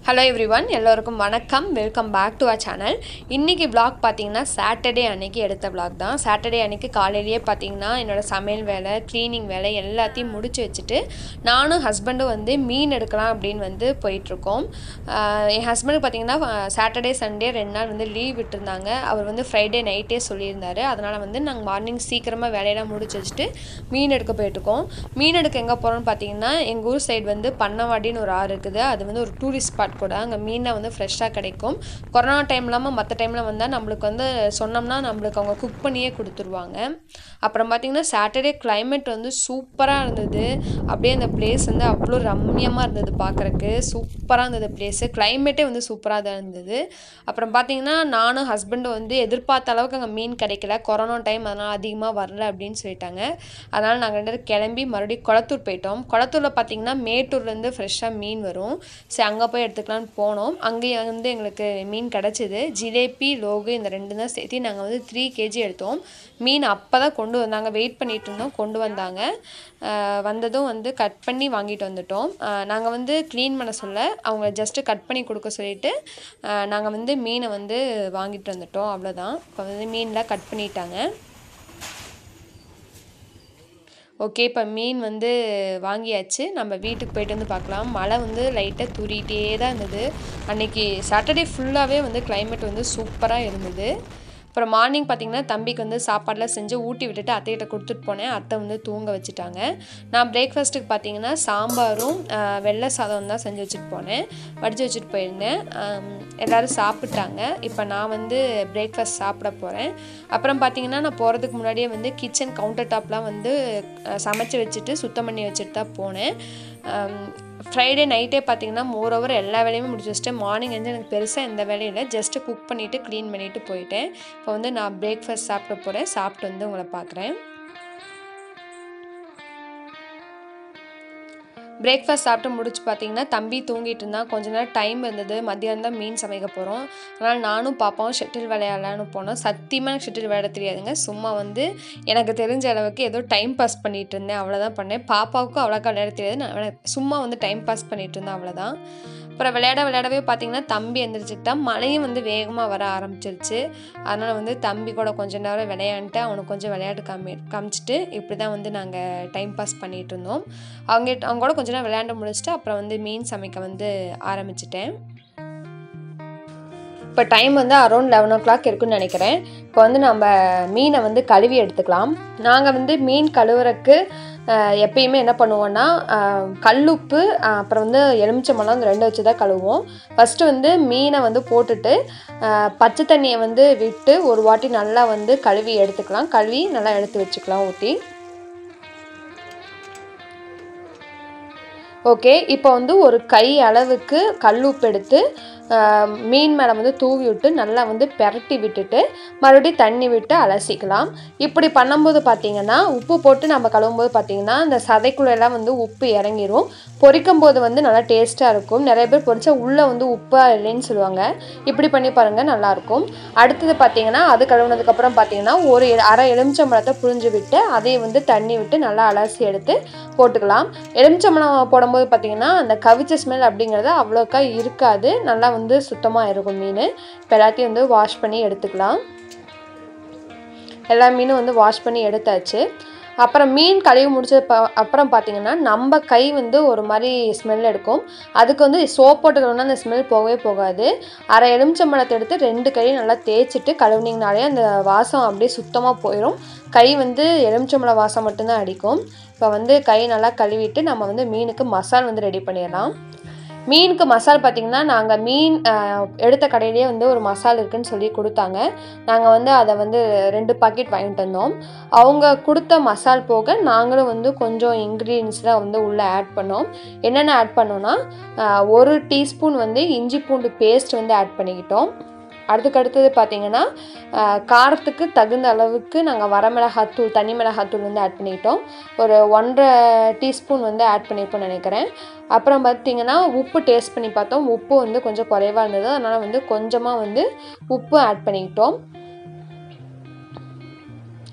hello everyone எல்லோருக்கும் வணக்கம் welcome back to a channel இன்றைக்கி vlog பார்த்தீங்கன்னா சாட்டர்டே அன்னைக்கு எடுத்த vlog தான் சாட்டர்டே அன்னைக்கு காலையிலேயே பார்த்தீங்கன்னா என்னோடய சமையல் வேலை க்ளீனிங் வேலை எல்லாத்தையும் முடிச்சு வச்சுட்டு நானும் ஹஸ்பண்டும் வந்து மீன் எடுக்கலாம் அப்படின்னு வந்து போயிட்டுருக்கோம் ஆஹ் என் ஹஸ்பண்டுக்கு பார்த்தீங்கன்னா சாட்டர்டே சண்டே ரெண்டு நாள் வந்து லீவ் விட்டுருந்தாங்க அவர் வந்து ஃப்ரைடே நைட்டே சொல்லியிருந்தாரு அதனால் வந்து நாங்கள் மார்னிங் சீக்கிரமாக வேலையெல்லாம் முடிச்சு வச்சுட்டு மீன் எடுக்க போயிட்டுருக்கோம் மீன் எடுக்க எங்கே போகிறோம்னு பார்த்தீங்கன்னா எங்கள் ஊர் சைடு வந்து பண்ணவாடின்னு ஒரு ஆறு இருக்குது அது வந்து ஒரு டூரிஸ்ட் ஸ்பாட் கூட அங்கே மீனை வந்து ஃப்ரெஷ்ஷாக கிடைக்கும் கொரோனா டைம் இல்லாமல் மற்ற டைமில் வந்தால் நம்மளுக்கு வந்து சொன்னோம்னா நம்மளுக்கு அவங்க குக் பண்ணியே கொடுத்துருவாங்க அப்புறம் பார்த்தீங்கன்னா சாட்டர்டே climate வந்து சூப்பராக இருந்தது அப்படியே அந்த பிளேஸ் வந்து அவ்வளோ ரம்மியமாக இருந்தது பார்க்குறக்கு சூப்பராக இருந்தது பிளேஸு கிளைமேட்டே வந்து சூப்பராக தான் இருந்தது அப்புறம் பார்த்தீங்கன்னா நானும் ஹஸ்பண்டும் வந்து எதிர்பார்த்த அளவுக்கு அங்கே மீன் கிடைக்கல கொரோனா டைம் அதனால் அதிகமாக வரல அப்படின்னு சொல்லிட்டாங்க அதனால் நாங்கள் ரெண்டு பேரும் கிளம்பி மறுபடியும் குளத்தூர் போயிட்டோம் குளத்தூரில் பார்த்தீங்கன்னா மேட்டூர்லேருந்து ஃப்ரெஷ்ஷாக மீன் வரும் சரி அங்கே போய் எடுத்துக்கலாம்னு போனோம் அங்கேயே வந்து எங்களுக்கு மீன் கிடச்சிது ஜிலேபி லோகு இந்த ரெண்டு தான் சேர்த்து நாங்கள் வந்து த்ரீ கேஜி எடுத்தோம் மீன் அப்போ தான் கொண்டு வந்தாங்க வெயிட் பண்ணிட்டு இருந்தோம் கொண்டு வந்தாங்க ஆஹ் வந்ததும் வந்து கட் பண்ணி வாங்கிட்டு வந்துட்டோம் நாங்கள் வந்து க்ளீன் பண்ண சொல்ல அவங்க ஜஸ்ட்டு கட் பண்ணி கொடுக்க சொல்லிட்டு நாங்கள் வந்து மீனை வந்து வாங்கிட்டு வந்துட்டோம் அவ்வளோதான் இப்போ வந்து மீன்லாம் கட் பண்ணிட்டாங்க ஓகே இப்போ மீன் வந்து வாங்கியாச்சு நம்ம வீட்டுக்கு போயிட்டு வந்து பார்க்கலாம் மழை வந்து லைட்டாக தூரிட்டே தான் இருந்தது அன்னைக்கு சாட்டர்டே ஃபுல்லாகவே வந்து climate வந்து சூப்பராக இருந்தது அப்புறம் மார்னிங் பார்த்தீங்கன்னா தம்பிக்கு வந்து சாப்பாடெலாம் செஞ்சு ஊட்டி விட்டுட்டு அத்தைகிட்ட கொடுத்துட்டு போனேன் அத்தை வந்து தூங்க வச்சுட்டாங்க நான் பிரேக்ஃபாஸ்ட்டுக்கு பார்த்தீங்கன்னா சாம்பாரும் ஆஹ், வெள்ளை சாதம் தான் செஞ்சு வச்சுட்டு போனேன் வடித்து வச்சுட்டு போயிருந்தேன் ஆம், எல்லாரும் சாப்பிட்டாங்க இப்போ நான் வந்து பிரேக்ஃபாஸ்ட் சாப்பிட போகிறேன் அப்புறம் பார்த்தீங்கன்னா நான் போகிறதுக்கு முன்னாடியே வந்து கிச்சன் கவுண்டர் டாப்லாம் வந்து அஹ், சமைச்சு வச்சுட்டு சுத்தம் பண்ணி வச்சுட்டு தான் போனேன் ஃப்ரைடே நைட்டே பார்த்தீங்கன்னா மோர் ஓவர் எல்லா வேலையுமே முடிச்சு வச்சுட்டு மார்னிங் வந்து எனக்கு பெருசாக எந்த வேலையும் இல்லை ஜஸ்ட்டு குக் பண்ணிவிட்டு க்ளீன் பண்ணிவிட்டு போயிட்டேன் இப்போ வந்து நான் பிரேக்ஃபாஸ்ட் சாப்பிட போகிறேன் சாப்பிட்டு வந்து உங்களை பார்க்குறேன் பிரேக்ஃபாஸ்ட் சாப்பிட்டு முடிச்சு பார்த்தீங்கன்னா தம்பி தூங்கிட்டு இருந்தான் கொஞ்ச நேரம் டைம் இருந்தது மத்தியானம் தான் மீன் சமைக்க போகிறோம் அதனால் நானும் பாப்பாவும் ஷட்டில் விளையாடலான்னு போனோம் சத்தியமாக எனக்கு ஷட்டில் விளையாட தெரியாதுங்க சும்மா வந்து எனக்கு தெரிஞ்ச அளவுக்கு ஏதோ டைம் பாஸ் பண்ணிட்டு இருந்தேன் அவ்வளோதான் பண்ணேன் பாப்பாவுக்கும் அவ்வளோக்கா விளையாட தெரியாது நான் விளையா- சும்மா வந்து டைம் பாஸ் பண்ணிட்டு இருந்தேன் அவ்வளோதான் அப்புறம் விளையாட விளையாடவே பார்த்தீங்கன்னா தம்பி எந்திரிச்சுக்கிட்டா மழையும் வந்து வேகமாக வர ஆரம்பிச்சிருச்சு அதனால் வந்து தம்பி கூட கொஞ்ச நேரம் விளையாண்டுட்டு அவனுக்கு கொஞ்சம் விளையாட்டு காமி காமிச்சிட்டு இப்படி தான் வந்து நாங்கள் டைம் பாஸ் பண்ணிகிட்டு இருந்தோம் அவங்க அவங்க கூட கொஞ்ச நேரம் விளையாண்டு முடிச்சுட்டு அப்புறம் வந்து மீன் சமைக்க வந்து ஆரம்பிச்சிட்டேன் இப்போ டைம் வந்து அரௌண்ட் லெவன் ஓ கிளாக் இருக்குன்னு நினைக்கிறேன் இப்போ வந்து நம்ம மீனை வந்து கழுவி எடுத்துக்கலாம் நாங்கள் வந்து மீன் கழுவுறக்கு அஹ், எப்பயுமே என்ன பண்ணுவோன்னா அஹ், கல்லுப்பு அஹ், அப்புறம் வந்து எலுமிச்சம்பழம் இந்த ரெண்டு வச்சு தான் கழுவுவோம் ஃபஸ்ட்டு வந்து மீனை வந்து போட்டுட்டு அஹ், பச்சை தண்ணியை வந்து விட்டு ஒரு வாட்டி நல்லா வந்து கழுவி எடுத்துக்கலாம் கழுவி நல்லா எடுத்து வச்சுக்கலாம் ஊற்றி ஓகே இப்போ வந்து ஒரு கை அளவுக்கு கல்லுப்பு எடுத்து ஆஹ், மீன் மேலே வந்து தூவி விட்டு நல்லா வந்து பெரட்டி விட்டுட்டு மறுபடியும் தண்ணி விட்டு அலசிக்கலாம் இப்படி பண்ணும்போது பார்த்தீங்கன்னா உப்பு போட்டு நம்ம கழுவும்போது பார்த்தீங்கன்னா இந்த சதைக்குள்ள எல்லாம் வந்து உப்பு இறங்கிரும் பொரிக்கும் போது வந்து நல்லா டேஸ்ட்டாக இருக்கும் நிறைய பேர் பொரிச்சா உள்ளே வந்து உப்பாக இல்லைன்னு சொல்லுவாங்க இப்படி பண்ணி பாருங்கள் நல்லாயிருக்கும் அடுத்தது பார்த்தீங்கன்னா அது கழுவுனதுக்கப்புறம் பார்த்தீங்கன்னா ஒரு எ- அரை எலுமிச்சம்பழத்தை புழிஞ்சு விட்டு அதையும் வந்து தண்ணி விட்டு நல்லா அலசி எடுத்து போட்டுக்கலாம் எலுமிச்சம்பழம் போடும்போது பார்த்தீங்கன்னா அந்த கவிச்ச ஸ்மெல் அப்படிங்கிறது அவ்வளோக்கா இருக்காது நல்லா வந்து சுத்தமாக இருக்கும் மீன் இப்போ எல்லாத்தையும் வந்து வாஷ் பண்ணி எடுத்துக்கலாம் எல்லா மீனும் வந்து வாஷ் பண்ணி எடுத்தாச்சு அப்புறம் மீன் கழுவி முடிச்சது ப- அப்புறம் பார்த்தீங்கன்னா நம்ம கை வந்து ஒரு மாதிரி ஸ்மெல் எடுக்கும் அதுக்கு வந்து சோப் போட்டு கழுவுனா அந்த ஸ்மெல் போகவே போகாது அரை எலுமிச்சம்பழத்தை எடுத்து ரெண்டு கையும் நல்லா தேய்ச்சிட்டு கழுவுனீங்கனாலே அந்த வாசம் அப்படியே சுத்தமாக போயிடும் கை வந்து எலுமிச்சம்பழ வாசம் மட்டும்தான் அடிக்கும் இப்போ வந்து கை நல்லா கழுவிட்டு நம்ம வந்து மீனுக்கு மசால் வந்து ரெடி பண்ணிடலாம் மீனுக்கு மசால் பார்த்திங்கன்னா நாங்கள் மீன் ஆஹ், எடுத்த கடையிலேயே வந்து ஒரு மசால் இருக்குன்னு சொல்லி கொடுத்தாங்க நாங்கள் வந்து அதை வந்து ரெண்டு பாக்கெட் வாங்கிட்டு வந்தோம் அவங்க கொடுத்த மசால் போக நாங்களும் வந்து கொஞ்சம் இன்க்ரீடியன்ஸ்லாம் வந்து உள்ளே ஆட் பண்ணோம் என்னென்ன ஆட் பண்ணோன்னா ஆஹ், ஒரு டீஸ்பூன் வந்து இஞ்சி பூண்டு பேஸ்ட் வந்து ஆட் பண்ணிக்கிட்டோம் அதுக்கு அடுத்தது பார்த்தீங்கன்னா ஆஹ், காரத்துக்கு தகுந்த அளவுக்கு நாங்கள் வரமிளகாத்தூள் தனி மிளகாத்தூள் வந்து ஆட் பண்ணிக்கிட்டோம் ஒரு ஒன்றரை டீஸ்பூன் வந்து ஆட் பண்ணியிருப்போம்னு நினைக்கிறேன் அப்புறம் பார்த்தீங்கன்னா உப்பு டேஸ்ட் பண்ணி பார்த்தோம் உப்பு வந்து கொஞ்சம் குறைவாக இருந்தது அதனால் வந்து கொஞ்சமாக வந்து உப்பு ஆட் பண்ணிக்கிட்டோம்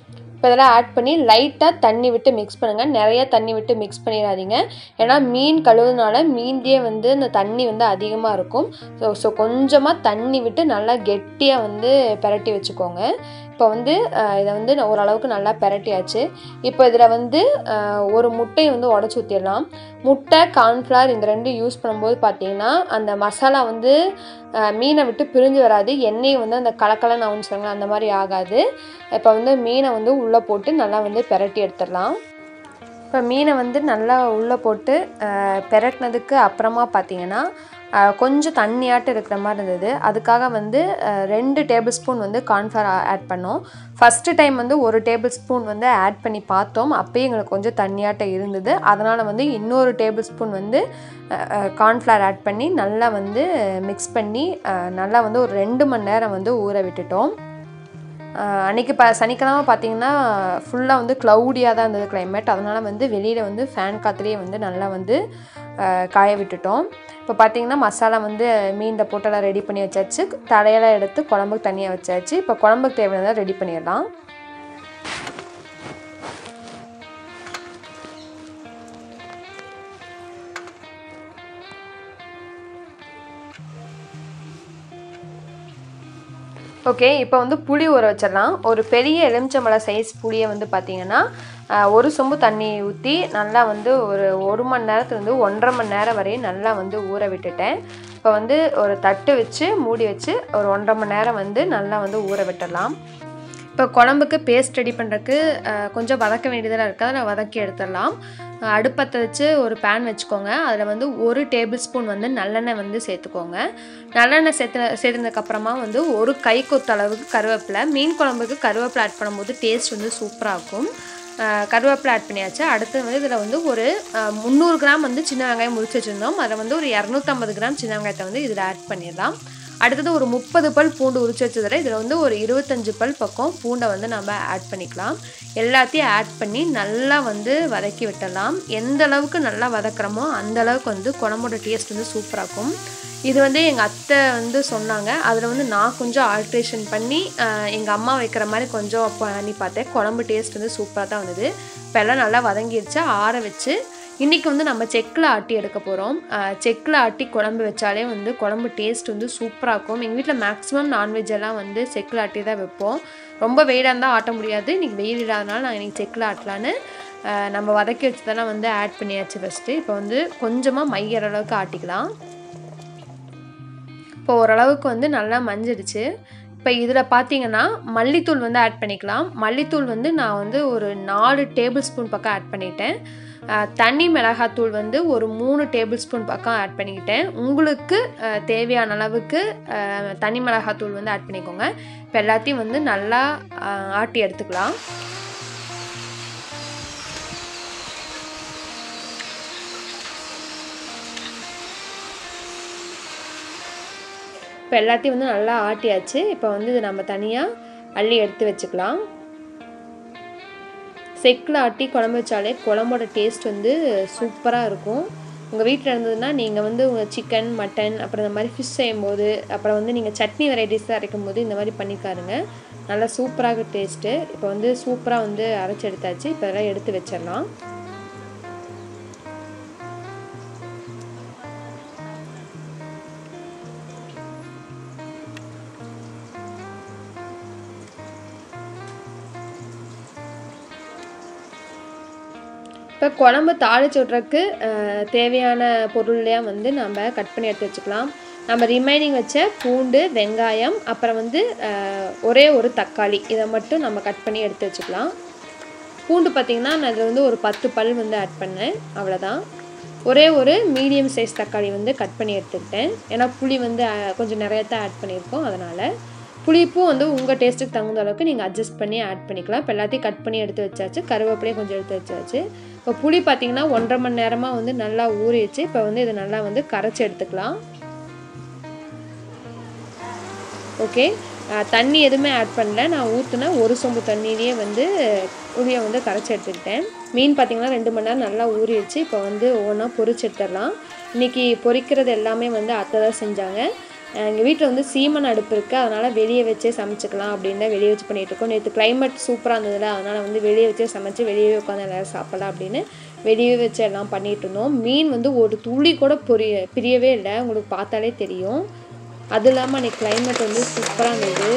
இப்போ இதெல்லாம் ஆட் பண்ணி லைட்டாக தண்ணி விட்டு மிக்ஸ் பண்ணுங்கள் நிறைய தண்ணி விட்டு மிக்ஸ் பண்ணிடாதீங்க ஏன்னா மீன் கழுவுனால மீன்லேயே வந்து இந்த தண்ணி வந்து அதிகமாக இருக்கும் ஸோ ஸோ கொஞ்சமாக தண்ணி விட்டு நல்லா கெட்டியாக வந்து பெரட்டி வச்சுக்கோங்க இப்போ வந்து அஹ், இதை வந்து நான் ஓரளவுக்கு நல்லா பெரட்டியாச்சு இப்போ இதில் வந்து அஹ், ஒரு முட்டையை வந்து உடச்சி ஊற்றிடலாம் முட்டை கார்ன்ஃப்ளவர் இந்த ரெண்டும் யூஸ் பண்ணும்போது பார்த்தீங்கன்னா அந்த மசாலா வந்து அஹ், மீனை விட்டு பிரிஞ்சு வராது எண்ணெய் வந்து அந்த கலக்கலன்னு ஆகும்னு சொல்லுவாங்க அந்த மாதிரி ஆகாது இப்போ வந்து மீனை வந்து உள்ளே போட்டு நல்லா வந்து பெரட்டி எடுத்துடலாம் இப்போ மீனை வந்து நல்லா உள்ளே போட்டு அஹ், பெரட்டினதுக்கு அப்புறமா பார்த்தீங்கன்னா அஹ், கொஞ்சம் தண்ணியாட்டம் இருக்கிற மாதிரி இருந்தது அதுக்காக வந்து அஹ், ரெண்டு டேபிள் ஸ்பூன் வந்து கார்ன்ஃப்ளவர் ஆட் பண்ணோம் ஃபஸ்ட்டு டைம் வந்து ஒரு டேபிள் ஸ்பூன் வந்து ஆட் பண்ணி பார்த்தோம் அப்போயே எங்களுக்கு கொஞ்சம் தண்ணியாட்டம் இருந்தது அதனால் வந்து இன்னொரு டேபிள் ஸ்பூன் வந்து கார்ன்ஃப்ளவர் ஆட் பண்ணி நல்லா வந்து மிக்ஸ் பண்ணி அஹ், நல்லா வந்து ஒரு ரெண்டு மணி நேரம் வந்து ஊற விட்டுட்டோம் ஆஹ் அன்னைக்கு ப சனிக்கிழமை பார்த்தீங்கன்னா ஃபுல்லாக வந்து க்ளவுடியாக தான் இருந்தது climate அதனால் வந்து வெளியில் வந்து ஃபேன் காற்றுலேயே வந்து நல்லா வந்து ஆஹ் காய விட்டுட்டோம் இப்போ பார்த்தீங்கன்னா மசாலா வந்து மீனில் போட்டெல்லாம் ரெடி பண்ணி வச்சாச்சு தலையெல்லாம் எடுத்து குழம்புக்கு தனியாக வச்சாச்சு இப்போ குழம்புக்கு தேவையானதை ரெடி பண்ணிடலாம் ஓகே இப்போ வந்து புளி ஊற வச்சிடலாம் ஒரு பெரிய எலுமிச்சம்பழம் சைஸ் புளியை வந்து பார்த்தீங்கன்னா ஆஹ், ஒரு சொம்பு தண்ணி ஊற்றி நல்லா வந்து ஒரு ஒரு மணி நேரத்துலேருந்து ஒன்றரை மணி நேரம் வரையும் நல்லா வந்து ஊற விட்டுட்டேன் இப்போ வந்து ஒரு தட்டு வச்சு மூடி வச்சு ஒரு ஒன்றரை மணி நேரம் வந்து நல்லா வந்து ஊற விட்டுடலாம் இப்போ குழம்புக்கு பேஸ்ட் ரெடி பண்ணுறதுக்கு கொஞ்சம் வதக்க வேண்டியதெல்லாம் இருக்குது அதில் வதக்கி எடுத்துடலாம் அஹ் அடுப்பத்தை வச்சு ஒரு பேன் வச்சுக்கோங்க அதில் வந்து ஒரு டேபிள் ஸ்பூன் வந்து நல்லெண்ணெய் வந்து சேர்த்துக்கோங்க நல்லெண்ணெய் சேர்த்து சேர்த்ததுக்கப்புறமா வந்து ஒரு கை கொத்து அளவுக்கு கருவேப்பிலை மீன் குழம்புக்கு கருவேப்பிலை ஆட் பண்ணும்போது டேஸ்ட் வந்து சூப்பராக இருக்கும் அஹ் கருவேப்பிலை ஆட் பண்ணியாச்சு அடுத்து வந்து இதில் வந்து ஒரு அஹ், முந்நூறு கிராம் வந்து சின்ன வெங்காயம் முறிச்சு வச்சுருந்தோம் அதில் வந்து ஒரு இரநூத்தம்பது கிராம் சின்ன வெங்காயத்தை வந்து இதில் ஆட் பண்ணிடலாம் அடுத்தது ஒரு முப்பது பல் பூண்டு உரிச்சு வச்சதில் இதில் வந்து ஒரு இருபத்தஞ்சு பல் பக்கம் பூண்டை வந்து நம்ம ஆட் பண்ணிக்கலாம் எல்லாத்தையும் ஆட் பண்ணி நல்லா வந்து வதக்கி விட்டுடலாம் எந்த அளவுக்கு நல்லா வதக்குறோமோ அந்த அளவுக்கு வந்து குழம்போட டேஸ்ட் வந்து சூப்பராக இருக்கும் இது வந்து எங்கள் அத்தை வந்து சொன்னாங்க அதில் வந்து நான் கொஞ்சம் ஆல்ட்ரேஷன் பண்ணி எங்கள் அம்மா வைக்கிற மாதிரி கொஞ்சம் பண்ணி பார்த்தேன் குழம்பு டேஸ்ட் வந்து சூப்பராக தான் வந்தது இப்போ எல்லாம் நல்லா வதங்கிருச்சு ஆற வச்சு இன்றைக்கி வந்து நம்ம செக்கில் ஆட்டி எடுக்க போகிறோம் செக்கில் ஆட்டி குழம்பு வச்சாலே வந்து குழம்பு டேஸ்ட் வந்து சூப்பராக இருக்கும் எங்கள் வீட்டில் மேக்ஸிமம் நான்வெஜ் எல்லாம் வந்து செக்கில் ஆட்டி தான் வைப்போம் ரொம்ப வெயிலாக இருந்தால் ஆட்ட முடியாது இன்றைக்கி வெயில் இல்லாதனால நாங்கள் இன்றைக்கி செக்கில் ஆட்டலான்னு அஹ், நம்ம வதக்கி வச்சதெல்லாம் வந்து ஆட் பண்ணியாச்சு ஃபஸ்ட்டு இப்போ வந்து கொஞ்சமாக மையற அளவுக்கு ஆட்டிக்கலாம் இப்போ ஓரளவுக்கு வந்து நல்லா மஞ்சிடுச்சு இப்போ இதில் பார்த்தீங்கன்னா மல்லித்தூள் வந்து ஆட் பண்ணிக்கலாம் மல்லித்தூள் வந்து நான் வந்து ஒரு நாலு டேபிள் ஸ்பூன் பக்கம் ஆட் பண்ணிட்டேன் அஹ், தனி மிளகாத்தூள் வந்து ஒரு மூணு டேபிள் ஸ்பூன் பக்கம் ஆட் பண்ணிக்கிட்டேன் உங்களுக்கு அஹ், தேவையான அளவுக்கு அஹ், தனி மிளகாத்தூள் வந்து ஆட் பண்ணிக்கோங்க இப்போ எல்லாத்தையும் வந்து நல்லா அஹ், ஆட்டி எடுத்துக்கலாம் இப்போ எல்லாத்தையும் வந்து நல்லா ஆட்டியாச்சு இப்போ வந்து இது நம்ம தனியாக அள்ளி எடுத்து வச்சுக்கலாம் செக்கில் ஆட்டி குழம்பு வச்சாலே குழம்போட டேஸ்ட் வந்து சூப்பராக இருக்கும் உங்கள் வீட்டில் இருந்ததுன்னா நீங்கள் வந்து உங்கள் சிக்கன் மட்டன் அப்புறம் இந்த மாதிரி ஃபிஷ் செய்யும்போது அப்புறம் வந்து நீங்கள் சட்னி வெரைட்டிஸ்லாம் அரைக்கும் போது இந்த மாதிரி பண்ணிக்காருங்க நல்லா சூப்பராக டேஸ்ட்டு இப்போ வந்து சூப்பராக வந்து அரைச்சி எடுத்தாச்சு இப்போ இதெல்லாம் எடுத்து வச்சிடலாம் இப்போ குழம்பு தாளிச்சு விட்றதுக்கு அஹ், தேவையான பொருள்லையாக வந்து நம்ம கட் பண்ணி எடுத்து வச்சுக்கலாம் நம்ம ரிமைனிங் வச்ச பூண்டு வெங்காயம் அப்புறம் வந்து அஹ், ஒரே ஒரு தக்காளி இதை மட்டும் நம்ம கட் பண்ணி எடுத்து வச்சுக்கலாம் பூண்டு பார்த்திங்கன்னா நான் இதில் வந்து ஒரு பத்து பல் வந்து ஆட் பண்ணேன் அவ்வளோதான் ஒரே ஒரு மீடியம் சைஸ் தக்காளி வந்து கட் பண்ணி எடுத்துக்கிட்டேன் ஏன்னா புளி வந்து அஹ், கொஞ்சம் நிறைய தான் ஆட் பண்ணியிருக்கோம் அதனால் புளிப்பும் வந்து உங்கள் டேஸ்ட்டுக்கு தகுந்த அளவுக்கு நீங்கள் அட்ஜஸ்ட் பண்ணி ஆட் பண்ணிக்கலாம் இப்போ எல்லாத்தையும் கட் பண்ணி எடுத்து வச்சாச்சு கருவேப்பிலையும் கொஞ்சம் எடுத்து வச்சாச்சு இப்போ புளி பார்த்தீங்கன்னா ஒன்றரை மணி நேரமாக வந்து நல்லா ஊறிடுச்சு இப்போ வந்து இதை நல்லா வந்து கரைச்சி எடுத்துக்கலாம் ஓகே தண்ணி எதுவுமே ஆட் பண்ணல நான் ஊற்றுன ஒரு சொம்பு தண்ணியிலேயே வந்து புளியை வந்து கரைச்சி எடுத்துக்கிட்டேன் மீன் பார்த்திங்கன்னா ரெண்டு மணி நேரம் நல்லா ஊறிடுச்சு இப்போ வந்து ஒவ்வொன்றா பொரிச்சு எடுத்துடலாம் இன்றைக்கி பொரிக்கிறது எல்லாமே வந்து அத்தை தான் செஞ்சாங்க எங்கள் வீட்டில் வந்து சீமன் அடுப்பு இருக்குது அதனால் வெளியே வச்சே சமைச்சிக்கலாம் அப்படின்னு தான் வெளியே வச்சு பண்ணிகிட்டு இருக்கோம் நேற்று climate சூப்பராக இருந்ததுல அதனால் வந்து வெளியே வச்சே சமைச்சு வெளியே உட்காந்து எல்லோரும் சாப்பிடலாம் அப்படின்னு வெளியே வச்சு எல்லாம் பண்ணிகிட்டு இருந்தோம் மீன் வந்து ஒரு துளி கூட பொரிய பிரியவே இல்லை உங்களுக்கு பார்த்தாலே தெரியும் அது இல்லாமல் அன்றைக்கி climate வந்து சூப்பராக இருந்தது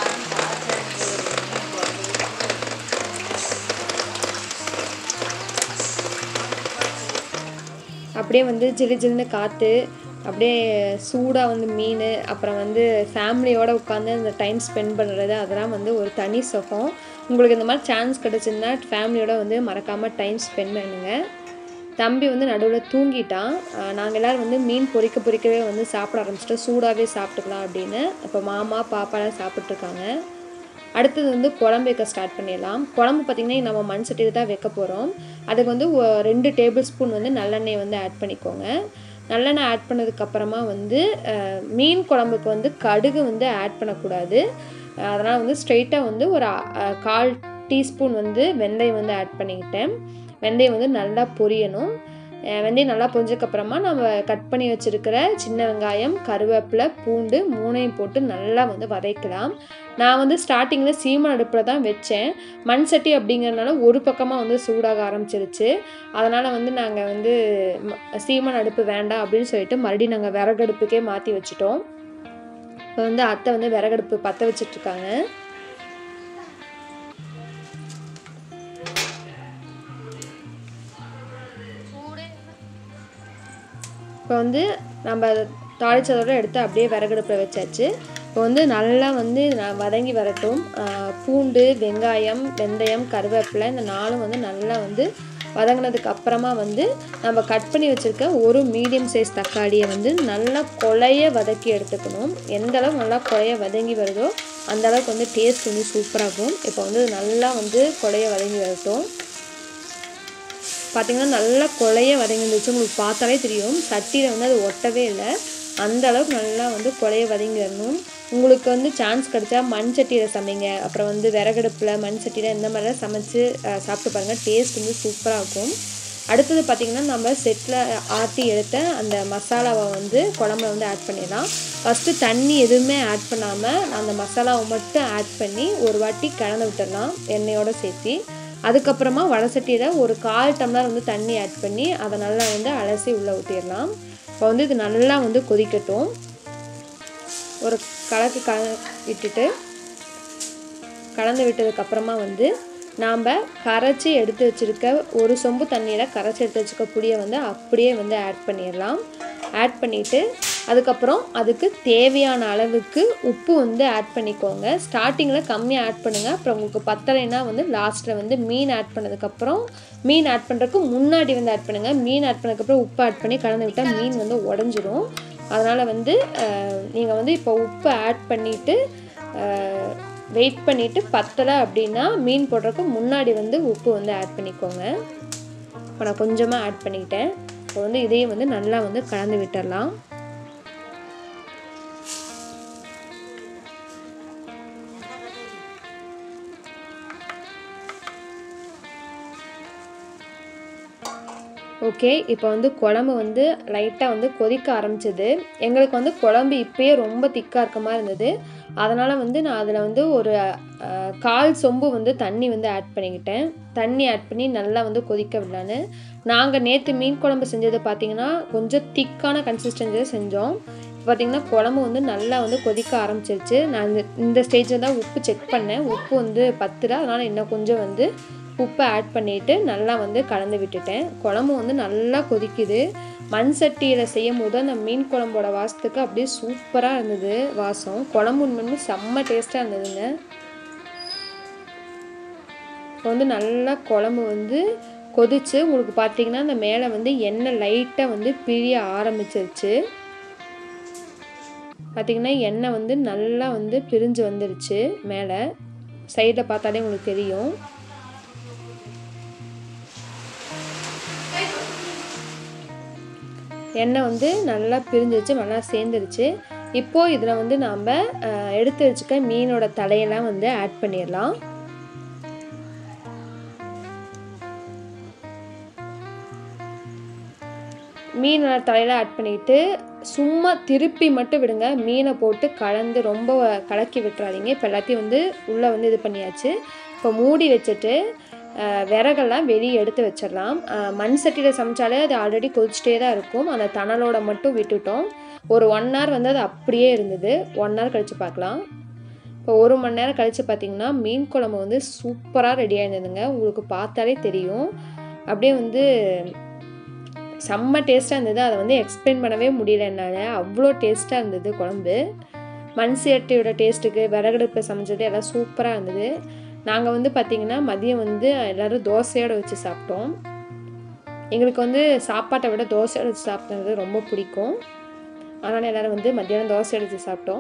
அப்படியே வந்து ஜிலு ஜிலுன்னு காற்று அப்படியே சூடாக வந்து மீன் அப்புறம் வந்து ஃபேமிலியோட உட்காந்து அந்த டைம் ஸ்பெண்ட் பண்ணுறது அதெல்லாம் வந்து ஒரு தனி சுகம் உங்களுக்கு இந்த மாதிரி சான்ஸ் கிடச்சிருந்தா ஃபேமிலியோட வந்து மறக்காமல் டைம் ஸ்பெண்ட் பண்ணுங்க தம்பி வந்து நடுவில் தூங்கிட்டான் நாங்கள் எல்லோரும் வந்து மீன் பொரிக்க பொரிக்கவே வந்து சாப்பிட ஆரம்பிச்சிட்டோம் சூடாகவே சாப்பிட்டுக்கலாம் அப்படின்னு இப்போ மாமா பாப்பாலாம் சாப்பிட்ருக்காங்க அடுத்தது வந்து குழம்பு வைக்க ஸ்டார்ட் பண்ணிடலாம் குழம்பு பார்த்திங்கன்னா நம்ம மண் சட்டியில் தான் வைக்க போகிறோம் அதுக்கு வந்து ஒ- ரெண்டு டேபிள் ஸ்பூன் வந்து நல்லெண்ணெய் வந்து ஆட் பண்ணிக்கோங்க நல்லெண்ணெய் ஆட் பண்ணதுக்கப்புறமா வந்து அஹ், மீன் குழம்புக்கு வந்து கடுகு வந்து ஆட் பண்ணக்கூடாது அதனால் வந்து ஸ்ட்ரெயிட்டாக வந்து ஒரு அஹ், கால் டீஸ்பூன் வந்து வெந்தயம் வந்து ஆட் பண்ணிக்கிட்டேன் வெந்தயம் வந்து நல்லா பொரியணும் அஹ் வெந்தயம் நல்லா பொரிஞ்சதுக்கப்புறமா நம்ம கட் பண்ணி வச்சுருக்கிற சின்ன வெங்காயம் கருவேப்பிலை பூண்டு மூணையும் போட்டு நல்லா வந்து வதக்கலாம் நான் வந்து ஸ்டார்டிங்கில் சீமன் அடுப்பில் தான் வச்சேன் மண் சட்டி அப்படிங்கிறனால ஒரு பக்கமாக வந்து சூடாக ஆரம்பிச்சிருச்சு அதனால் வந்து நாங்கள் வந்து ம- சீமன் அடுப்பு வேண்டாம் அப்படின்னு சொல்லிட்டு மறுபடியும் நாங்கள் விறகடுப்புக்கே மாற்றி வச்சுட்டோம் இப்போ வந்து அத்தை வந்து விறகடுப்பு பற்ற வச்சிட்ருக்காங்க இப்போ வந்து நம்ம தாளிச்சதோட எடுத்து அப்படியே விறகடுப்பில் வச்சாச்சு இப்போ வந்து நல்லா வந்து நான் வதங்கி வரட்டும் ஆஹ் பூண்டு வெங்காயம் வெந்தயம் கருவேப்பிலை இந்த நாலும் வந்து நல்லா வந்து வதங்கினதுக்கு அப்புறமா வந்து நம்ம கட் பண்ணி வச்சுருக்க ஒரு மீடியம் சைஸ் தக்காளியை வந்து நல்லா கொலைய வதக்கி எடுத்துக்கணும் எந்த அளவுக்கு நல்லா கொலைய வதங்கி வருதோ அந்த அளவுக்கு வந்து டேஸ்ட் வந்து சூப்பராக இருக்கும் இப்போ வந்து நல்லா வந்து கொலைய வதங்கி வரட்டும் பார்த்தீங்கன்னா நல்லா கொலைய வதங்கிருந்துச்சு உங்களுக்கு பார்த்தாலே தெரியும் சட்டியில் வந்து அது ஒட்டவே இல்லை அந்த அளவுக்கு நல்லா வந்து கொலைய வதங்கி வரணும் உங்களுக்கு வந்து சான்ஸ் கிடைச்சா மண் சட்டியில் சமைங்க அப்புறம் வந்து விறகடுப்பில் மண் சட்டியில் இந்த மாதிரிலாம் சமைச்சு அஹ், சாப்பிட்டு பாருங்கள் டேஸ்ட் வந்து சூப்பராக இருக்கும் அடுத்தது பார்த்திங்கன்னா நம்ம செட்டில் ஆட்டி எடுத்த அந்த மசாலாவை வந்து குழம்புல வந்து ஆட் பண்ணிடலாம் ஃபஸ்ட்டு தண்ணி எதுவுமே ஆட் பண்ணாமல் அந்த மசாலாவை மட்டும் ஆட் பண்ணி ஒரு வாட்டி கலந்து விட்டுடலாம் எண்ணெயோடு சேர்த்து அதுக்கப்புறமா வடை சட்டியில் ஒரு கால் டம்ளர் வந்து தண்ணி ஆட் பண்ணி அதை நல்லா வந்து அலசி உள்ளே ஊற்றிடலாம் இப்போ வந்து இது நல்லா வந்து கொதிக்கட்டும் ஒரு கலக்கு கல விட்டுட்டு கலந்து விட்டதுக்கப்புறமா வந்து நாம் கரைச்சி எடுத்து வச்சுருக்க ஒரு சொம்பு தண்ணியில் கரைச்சி எடுத்து வச்சுருக்க புளியை வந்து அப்படியே வந்து ஆட் பண்ணிடலாம் ஆட் பண்ணிவிட்டு அதுக்கப்புறம் அதுக்கு தேவையான அளவுக்கு உப்பு வந்து ஆட் பண்ணிக்கோங்க ஸ்டார்டிங்கில் கம்மியாக ஆட் பண்ணுங்கள் அப்புறம் உங்களுக்கு பத்தலைன்னா வந்து லாஸ்ட்டில் வந்து மீன் ஆட் பண்ணதுக்கப்புறம் மீன் ஆட் பண்ணுறதுக்கு முன்னாடி வந்து ஆட் பண்ணுங்கள் மீன் ஆட் பண்ணதுக்கப்புறம் உப்பு ஆட் பண்ணி கலந்து விட்டால் மீன் வந்து உடஞ்சிரும் அதனால் வந்து நீங்கள் வந்து இப்போ உப்பு ஆட் பண்ணிவிட்டு வெயிட் பண்ணிவிட்டு பத்தலை அப்படின்னா மீன் போடுறதுக்கு முன்னாடி வந்து உப்பு வந்து ஆட் பண்ணிக்கோங்க இப்போ நான் கொஞ்சமாக ஆட் பண்ணிக்கிட்டேன் இப்போ வந்து இதையும் வந்து நல்லா வந்து கலந்து விட்டுடலாம் ஓகே இப்போ வந்து குழம்பு வந்து லைட்டாக வந்து கொதிக்க ஆரம்பிச்சது எங்களுக்கு வந்து குழம்பு இப்பயே ரொம்ப திக்காக இருக்க மாதிரி இருந்தது அதனால் வந்து நான் அதில் வந்து ஒரு அஹ், கால் சொம்பு வந்து தண்ணி வந்து ஆட் பண்ணிக்கிட்டேன் தண்ணி ஆட் பண்ணி நல்லா வந்து கொதிக்க விடலான்னு நாங்கள் நேற்று மீன் குழம்பு செஞ்சது பார்த்திங்கன்னா கொஞ்சம் திக்கான கன்சிஸ்டன்சியில் செஞ்சோம் பார்த்திங்கன்னா குழம்பு வந்து நல்லா வந்து கொதிக்க ஆரம்பிச்சிருச்சு நான் இந்த இந்த ஸ்டேஜில் தான் உப்பு செக் பண்ணேன் உப்பு வந்து பத்துல அதனால் இன்னும் கொஞ்சம் வந்து உப்பை ஆட் பண்ணிவிட்டு நல்லா வந்து கலந்து விட்டுட்டேன் குழம்பு வந்து நல்லா கொதிக்குது மண் சட்டியில் செய்யும் போது அந்த மீன் குழம்போட வாசத்துக்கு அப்படியே சூப்பராக இருந்தது வாசம் குழம்பு உண்மையுமே செம்ம டேஸ்ட்டாக இருந்ததுங்க இப்போ வந்து நல்லா குழம்பு வந்து கொதிச்சு உங்களுக்கு பார்த்தீங்கன்னா அந்த மேலே வந்து எண்ணெய் லைட்டாக வந்து பிரிய ஆரம்பிச்சிருச்சு பார்த்தீங்கன்னா எண்ணெய் வந்து நல்லா வந்து பிரிஞ்சு வந்துருச்சு மேலே சைடில் பார்த்தாலே உங்களுக்கு தெரியும் எண்ணெய் வந்து நல்லா பிரிஞ்சிருச்சு நல்லா சேர்ந்துருச்சு இப்போது இதில் வந்து நாம் எடுத்து வச்சுக்க மீனோட தலையெல்லாம் வந்து ஆட் பண்ணிடலாம் மீனை தலையில் ஆட் பண்ணிவிட்டு சும்மா திருப்பி மட்டும் விடுங்க மீனை போட்டு கலந்து ரொம்ப கலக்கி விட்டுறாதீங்க இப்போ எல்லாத்தையும் வந்து உள்ளே வந்து இது பண்ணியாச்சு இப்போ மூடி வச்சுட்டு அஹ், விறகெல்லாம் வெளியே எடுத்து வச்சிடலாம் அஹ், மண் சட்டியில் சமைச்சாலே அது ஆல்ரெடி கொதிச்சிட்டே தான் இருக்கும் அந்த தணலோட மட்டும் விட்டுட்டோம் ஒரு ஒன் ஹவர் வந்து அது அப்படியே இருந்தது ஒன் ஹவர் கழித்து பார்க்கலாம் இப்போ ஒரு மணி நேரம் கழித்து பார்த்தீங்கன்னா மீன் குழம்பு வந்து சூப்பராக ரெடி ஆயிருந்ததுங்க உங்களுக்கு பார்த்தாலே தெரியும் அப்படியே வந்து செம்ம டேஸ்ட்டாக இருந்தது அதை வந்து எக்ஸ்பிளைன் பண்ணவே முடியல என்னால் அவ்வளோ டேஸ்ட்டாக இருந்தது குழம்பு மண் சட்டியோட டேஸ்ட்டுக்கு விறகடுப்பு சமைச்சது எல்லாம் சூப்பராக இருந்தது நாங்கள் வந்து பார்த்திங்கன்னா மதியம் வந்து எல்லோரும் தோசையோடு வச்சு சாப்பிட்டோம் எங்களுக்கு வந்து சாப்பாட்டை விட தோசையோட வச்சு சாப்பிட்டது ரொம்ப பிடிக்கும் அதனால் எல்லோரும் வந்து மத்தியானம் தோசை எடுத்து சாப்பிட்டோம்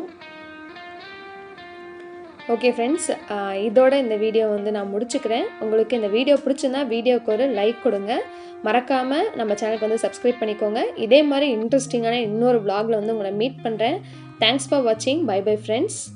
ஓகே ஃப்ரெண்ட்ஸ் இதோட இந்த வீடியோ வந்து நான் முடிச்சுக்கிறேன் உங்களுக்கு இந்த வீடியோ பிடிச்சிருந்தா வீடியோக்கு ஒரு லைக் கொடுங்க மறக்காமல் நம்ம சேனலுக்கு வந்து சப்ஸ்கிரைப் பண்ணிக்கோங்க இதே மாதிரி இன்ட்ரெஸ்டிங்கான இன்னொரு vlogல வந்து உங்களை மீட் பண்ணுறேன் தேங்க்ஸ் ஃபார் வாட்சிங் பை பை ஃப்ரெண்ட்ஸ்